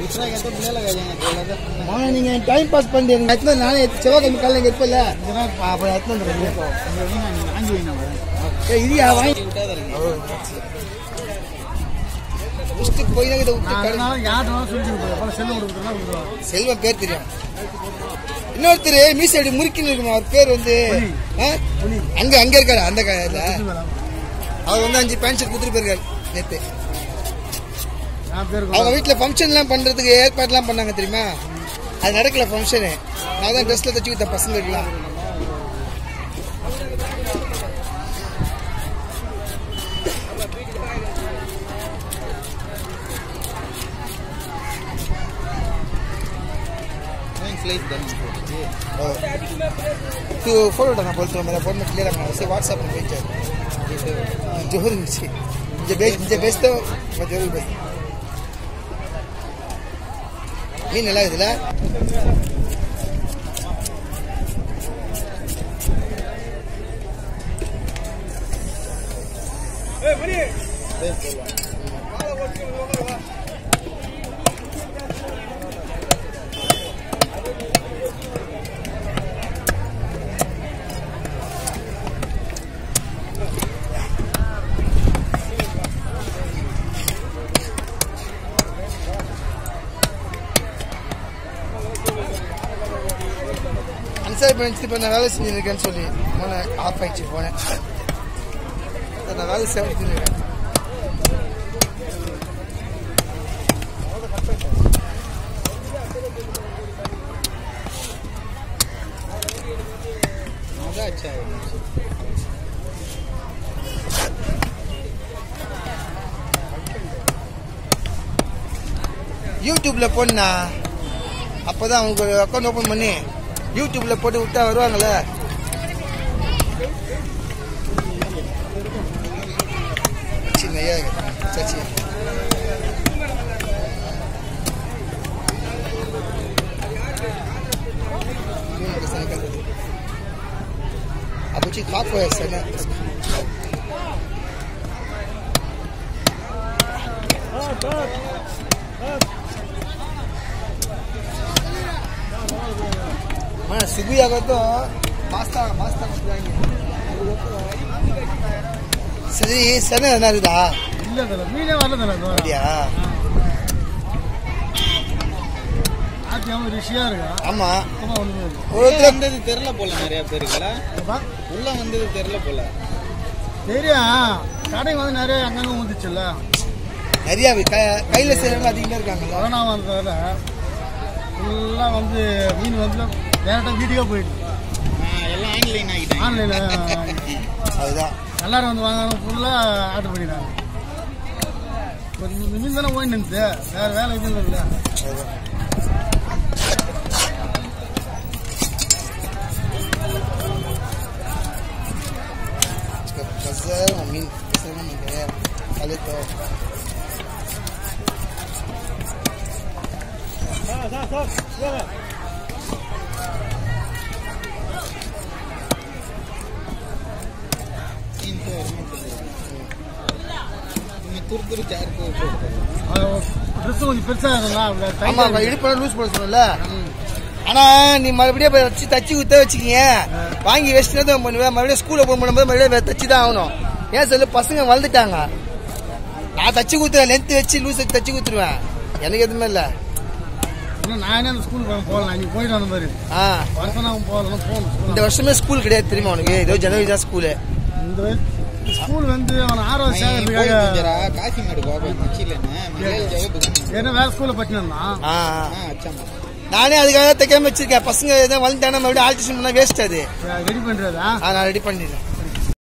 மாமா நீங்க time pass பண்ணிட்டு எத்தனை நானே செவ்வாய்க்கிழமை காலையில் இங்கே இருப்பல அப்புறம் எத்தனை வந்துடுறேன் ஏய் இரியா வாங்கி முடிச்சுட்டு போய் தான் இதை விட்டு கடை- செல்வம் பேர் தெரியும் இன்னொருத்தர் மீசை அப்படி முறுக்கின்னு இருக்கணும் அவர் பேர் வந்து ஆ? அங்க அங்க இருக்காரு அந்த கடையில அவர் வந்து அஞ்சு பேண்ட் ஷர்ட் கொடுத்துட்டு போயிருக்காரு நேத்து அவங்க வீட்டுல ஃபங்க்ஷன் எல்லாம் பண்றதுக்கு ஏற்பாடுலாம் பண்ணாங்க தெரியுமா அது நடக்கல ஃபங்க்ஷனு நான் தான் ட்ரெஸ்ல தச்சு கொடுத்த பசங்களுக்குலாம் तू फोटो उठाना बोलते हो मेरा फोन में क्लियर रखना उसे व्हाट्सएप में भेज दो जरूर मुझे मुझे भेज मुझे भेज दो मैं जरूर भेज மீன் நல்லா இருக்குதுல்ல அன்சாரி பண்ணிச்சு இப்போ நான் வேலை செஞ்சுருக்கேன்னு சொல்லி போனேன் ஆஃப் ஆயிடுச்சு போனேன் நான் வேலை செஞ்சுருக்கேன் யூடியூப்ல போனா அப்பதான் அவங்க ஒரு அக்கௌண்ட் ஓபன் பண்ணி யூடியூப்ல போட்டு விட்டா வருவாங்கல்ல சின்னையா சச்சி அப்புச்சி காப்பு சன మన సిగ్గు యాగతో మాస్తా మాస్తా சரி சன என்ன இருக்குதா மீனே வரல அப்படியா ரிஷியா இருக்கா ஆமா சுத்தமா ஒண்ணுமே இல்லை ஒருத்தர் வந்தது தெரியல போல நிறைய பேருக்குல உள்ள வந்தது தெரியல போல தெரியும் கடைங்க வந்து நிறைய அங்கங்க வந்துச்சுல்ல நிறைய க- கையில செய்யறவங்க அதிகமா இருக்காங்கல்ல கொரோனா வந்ததால ஃபுல்லாக வந்து மீன் வந்து டேரெக்டாக வீட்டுக்கே போயிடுது ஆ, எல்லாம் ஆன்லைன் ஆகிட்டாங்க ஆன்லைனில் அதுதான் எல்லாரும் வந்து வாங்க ஃபுல்லாக ஆர்டர் பண்ணிடுறாங்க ஒரு இந்த மீன் தானே ஓடி நின்றுது வேறு வேலை எதுவும் இல்லை அதுதான் Fazer um mini, fazer uma mulher, falei top. துரு துரு சேர் போட்டு ட்ரெஸ்ஸு கொஞ்சம் பெருசாக இருந்தா ஆமா அப்ப இடுப்பு லூஸ் பண்ண சொல்லல ஆனா நீ மறுபடியும் போய் வச்சு தச்சு குத்த வச்சுக்கிங்க வாங்கி வச்சுட்டு தான் பண்ணுவேன் மறுபடியும் ஸ்கூல்ல போக பண்ணும்போது மறுபடியும் தச்சு தான் ஆகணும் ஏன் சொல்லு பசங்க வளர்ந்துட்டாங்க நான் தச்சு குத்துறேன் லென்த் வச்சு லூஸ் வச்சு தச்சு குத்துருவேன் எனக்கு எதுவுமே இல்லை இன்னும் நானே அந்த ஸ்கூல் போகலாம் நீ போயிட்டு வந்த மாதிரி ஆ வருஷம் நான் போகலாம் போகணும் இந்த வருஷமே ஸ்கூல் கிடையாது தெரியுமா உனக்கு ஏதோ ஜனவரி தான் ஸ்கூலு இந்த ஸ்கூல் வந்து அவன் ஆறாவது சேர்க்கறதுக்காக காசி மாடு பாபா மச்சிலன்னு மலையாள ஜவ ஏன்னா வேற ஸ்கூல்ல படிச்சுனா ஆ ஆ அச்சாமா நானே அதுக்காக தைக்காம வச்சிருக்கேன் பசங்க எதாவது வளர்ந்தானா மறுபடியும் ஆல்ட்ரேஷன் பண்ணா வேஸ்ட் அது ரெடி பண்றதா ஆ, நான் ரெடி பண்ணிடுறேன்